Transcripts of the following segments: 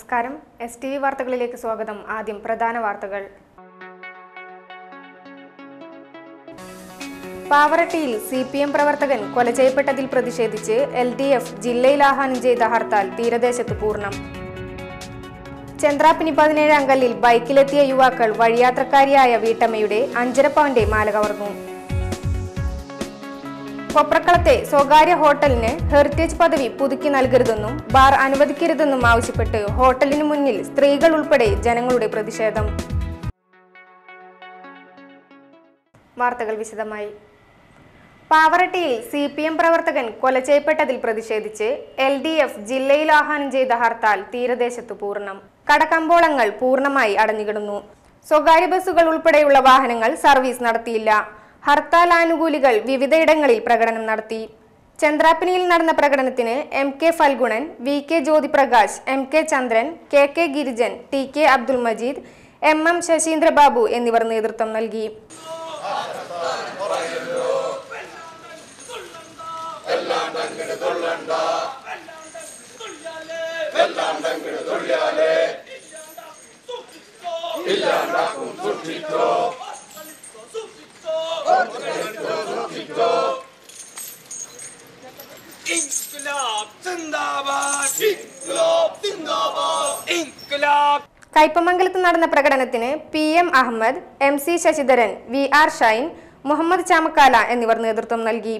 നമസ്കാരം S T V വാർത്തകളിലേക്ക് സ്വാഗതം ആദ്യം പ്രധാന വാർത്തകൾ പാവറട്ടിയിൽ സി പി എം പ്രവർത്തകൻ കൊല ചെയ്യപ്പെട്ടതിൽ പ്രതിഷേധിച്ച് എൽ ഡി എഫ് ജില്ലയിൽ ആഹ്വാനം ചെയ്ത ഹർത്താൽ തീരദേശത്ത് പൂർണ്ണം ചന്ദ്രാപ്പിനി പതിനേഴാം കല്ലിൽ ബൈക്കിലെത്തിയ യുവാക്കൾ വഴിയാത്രക്കാരിയായ വീട്ടമ്മയുടെ അഞ്ചര പവന്റെ മാല കവർന്നു കൊപ്രക്കളത്തെ സ്വകാര്യ ഹോട്ടലിന് ഹെറിറ്റേജ് പദവി പുതുക്കി നൽകരുതെന്നും ബാർ അനുവദിക്കരുതെന്നും ആവശ്യപ്പെട്ട് ഹോട്ടലിന് മുന്നിൽ സ്ത്രീകൾ ഉൾപ്പെടെ ജനങ്ങളുടെ പ്രതിഷേധം വാർത്തകൾ വിശദമായി പാവറട്ടിയിൽ സി പി എം പ്രവർത്തകൻ കൊല ചെയ്യപ്പെട്ടതിൽ പ്രതിഷേധിച്ച് എൽ ഡി എഫ് ജില്ലയിൽ ആഹ്വാനം ചെയ്ത ഹർത്താൽ തീരദേശത്ത് പൂർണ്ണം കടകമ്പോളങ്ങൾ പൂർണ്ണമായി അടഞ്ഞുകിടന്നു സ്വകാര്യ ബസ്സുകൾ ഉൾപ്പെടെയുള്ള വാഹനങ്ങൾ സർവീസ് നടത്തിയില്ല ഹർത്താൽ ആനുകൂലികൾ വിവിധയിടങ്ങളിൽ പ്രകടനം നടത്തി ചന്ദ്രാപ്പിനിയിൽ നടന്ന പ്രകടനത്തിന് M K Phalgunan V K Jyothiprakash M K Chandran K K Girijan T K Abdul Majeed M M Sasheendrababu എന്നിവർ നേതൃത്വം നൽകി ഇൻക്ലാബ് സിന്ദാബാദ് ഇൻക്ലാബ് സിന്ദാബാദ് ഇൻക്ലാബ് കയ്പമംഗലത്ത് നടന്ന പ്രകടനത്തിന് P M Ahammed M C Sasidharan V R Shine Muhammed Chamakkala എന്നിവർ നേതൃത്വം നൽകി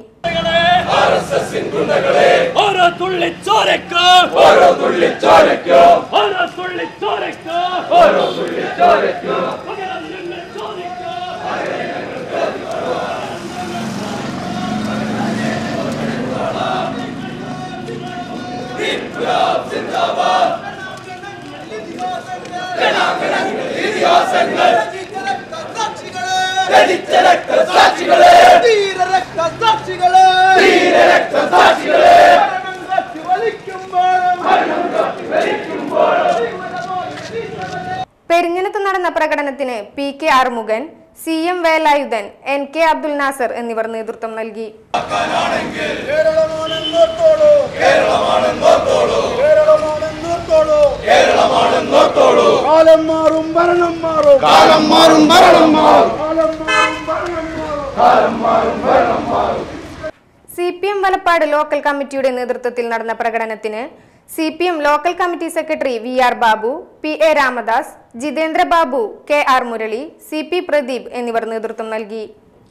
ഓരോ തുള്ളി ചോരക്ക് ഓരോ തുള്ളി ചോരയ്ക്കോ ഓരോ തുള്ളി ചോരക്ക് ഓരോ തുള്ളി ചോരയ്ക്കോ പകരം ഞങ്ങൾ ചോദിക്കും ധരിച്ച രക്തസാക്ഷികളെ ധീരരക്തസാക്ഷികളെ ധീര രക്തസാക്ഷികളെ പെരിഞ്ഞനത്ത് നടന്ന പ്രകടനത്തിന് P K Arumukhan C M Velayudhan N K Abdul Nasar എന്നിവർ നേതൃത്വം നൽകി കേരളമാണെന്നോർത്തോളൂ കേരളമാണെന്നോർത്തോളൂ കേരളമാണെന്നോർത്തോളൂ കേരളമാണെന്നോർത്തോളൂ കാലം മാറും ഭരണം മാറും കാലം മാറും ഭരണം മാറും കാലം മാറും ഭരണം മാറും C P M Valappad local കമ്മിറ്റിയുടെ നേതൃത്വത്തിൽ നടന്ന പ്രകടനത്തിന് C P M local committee secretary V R Babu P A Ramadas Jithendra Babu K R Murali C P Pradeep എന്നിവർ നേതൃത്വം നൽകി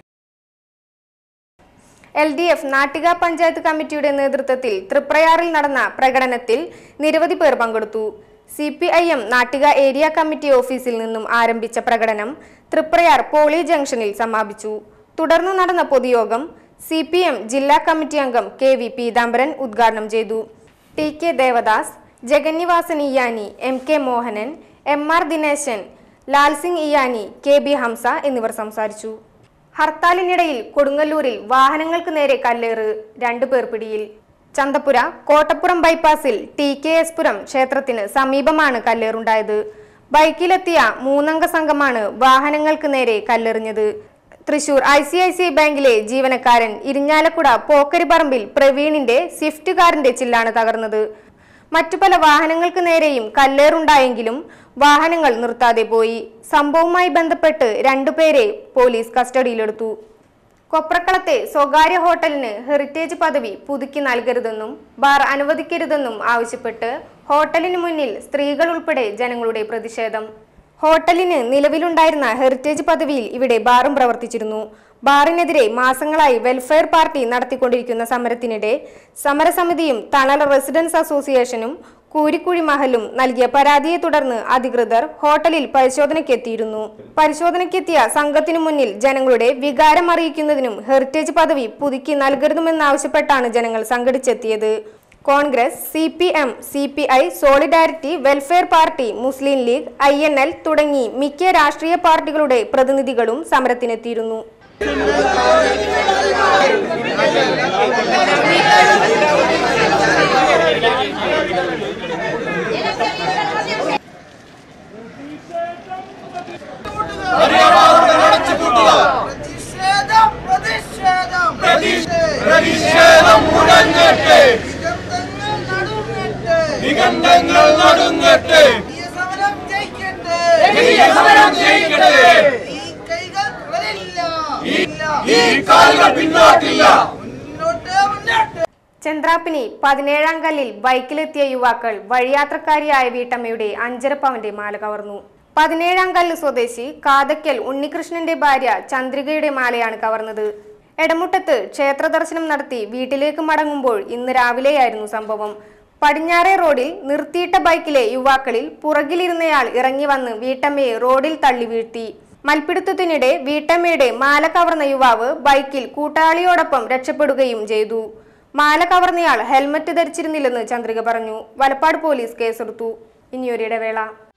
L D F Nattika panchayat കമ്മിറ്റിയുടെ നേതൃത്വത്തിൽ തൃപ്രയാറിൽ നടന്ന പ്രകടനത്തിൽ നിരവധി പേർ പങ്കെടുത്തു C P I M Nattika area committee ഓഫീസിൽ നിന്നും ആരംഭിച്ച പ്രകടനം തൃപ്രയാർ പോളി ജംഗ്ഷനിൽ സമാപിച്ചു തുടർന്ന് നടന്ന പൊതുയോഗം സി പി എം ജില്ലാ കമ്മിറ്റി അംഗം കെ വി പീതാംബരൻ ഉദ്ഘാടനം ചെയ്തു T K Devadas Jagannivasan Iyani M K Mohanan M R Dineshan Lal Singh Iyani K B Hamsa എന്നിവർ സംസാരിച്ചു ഹർത്താലിനിടയിൽ കൊടുങ്ങല്ലൂരിൽ വാഹനങ്ങൾക്ക് നേരെ കല്ലേറ് രണ്ടുപേർ പിടിയിൽ ചന്തപ്പുര കോട്ടപ്പുറം ബൈപ്പാസിൽ ടി കെ എസ് പുരം ക്ഷേത്രത്തിന് സമീപമാണ് കല്ലേറുണ്ടായത് ബൈക്കിലെത്തിയ മൂന്നംഗ സംഘമാണ് വാഹനങ്ങൾക്ക് നേരെ കല്ലെറിഞ്ഞത് Thrissur I C I C I ബാങ്കിലെ ജീവനക്കാരൻ ഇരിഞ്ഞാലക്കുട പോക്കരിപ്പറമ്പിൽ പ്രവീണിന്റെ സ്വിഫ്റ്റ് കാറിന്റെ ചില്ലാണ് തകർന്നത് മറ്റു പല വാഹനങ്ങൾക്ക് നേരെയും കല്ലേറുണ്ടായെങ്കിലും വാഹനങ്ങൾ നിർത്താതെ പോയി സംഭവവുമായി ബന്ധപ്പെട്ട് രണ്ടുപേരെ പോലീസ് കസ്റ്റഡിയിലെടുത്തു കൊപ്രക്കളത്തെ സ്വകാര്യ ഹോട്ടലിന് ഹെറിറ്റേജ് പദവി പുതുക്കി നൽകരുതെന്നും ബാർ അനുവദിക്കരുതെന്നും ആവശ്യപ്പെട്ട് ഹോട്ടലിന് മുന്നിൽ സ്ത്രീകൾ ഉൾപ്പെടെ ജനങ്ങളുടെ പ്രതിഷേധം ഹോട്ടലിന് നിലവിലുണ്ടായിരുന്ന ഹെറിറ്റേജ് പദവിയിൽ ഇവിടെ ബാറും പ്രവർത്തിച്ചിരുന്നു ബാറിനെതിരെ മാസങ്ങളായി വെൽഫെയർ പാർട്ടി നടത്തിക്കൊണ്ടിരിക്കുന്ന സമരത്തിനിടെ സമരസമിതിയും തണൽ റെസിഡൻസ് അസോസിയേഷനും കൂരിക്കുഴി മഹലും നൽകിയ പരാതിയെ തുടർന്ന് അധികൃതർ ഹോട്ടലിൽ പരിശോധനയ്ക്കെത്തിയിരുന്നു പരിശോധനയ്ക്കെത്തിയ സംഘത്തിനു മുന്നിൽ ജനങ്ങളുടെ വികാരം അറിയിക്കുന്നതിനും ഹെറിറ്റേജ് പദവി പുതുക്കി നൽകരുതുമെന്നാവശ്യപ്പെട്ടാണ് ജനങ്ങൾ സംഘടിച്ചെത്തിയത് Congress C P M C P I Solidarity Welfare Party Muslim League I N L തുടങ്ങി മിക്ക രാഷ്ട്രീയ പാർട്ടികളുടെ പ്രതിനിധികളും സമരത്തിനെത്തിയിരുന്നു പ്രതിഷേധം പ്രതിഷേധം പ്രതിഷേധം മുടങ്ങട്ടെ നിഗന്ധങ്ങൾ നടുങ്ങട്ടെ നിഗന്ധങ്ങൾ നടുങ്ങട്ടെ കാലുകൾ പിന്നോട്ടില്ല മുന്നോട്ട് മുന്നോട്ട് ചന്ദ്രാപ്പിനി പതിനേഴാം കല്ലിൽ ബൈക്കിലെത്തിയ യുവാക്കൾ വഴിയാത്രക്കാരിയായ വീട്ടമ്മയുടെ അഞ്ചര പവന്റെ മാല കവർന്നു പതിനേഴാം കല്ല് സ്വദേശി കാതക്കൽ ഉണ്ണികൃഷ്ണന്റെ ഭാര്യ ചന്ദ്രികയുടെ മാലയാണ് കവർന്നത് എടമുട്ടത്ത് ക്ഷേത്ര ദർശനം നടത്തി വീട്ടിലേക്ക് മടങ്ങുമ്പോൾ ഇന്ന് രാവിലെയായിരുന്നു സംഭവം പടിഞ്ഞാറേ റോഡിൽ നിർത്തിയിട്ട ബൈക്കിലെ യുവാക്കളിൽ പുറകിലിരുന്നയാൾ ഇറങ്ങി വന്ന് വീട്ടമ്മയെ റോഡിൽ തള്ളി വീഴ്ത്തി മൽപ്പിടുത്തത്തിനിടെ വീട്ടമ്മയുടെ മാല കവർന്ന യുവാവ് ബൈക്കിൽ കൂട്ടാളിയോടൊപ്പം രക്ഷപ്പെടുകയും ചെയ്തു മാല കവർന്നയാൾ ഹെൽമറ്റ് ധരിച്ചിരുന്നില്ലെന്ന് ചന്ദ്രിക പറഞ്ഞു വലപ്പാട് പോലീസ് കേസെടുത്തു ഇനിയൊരിടവേള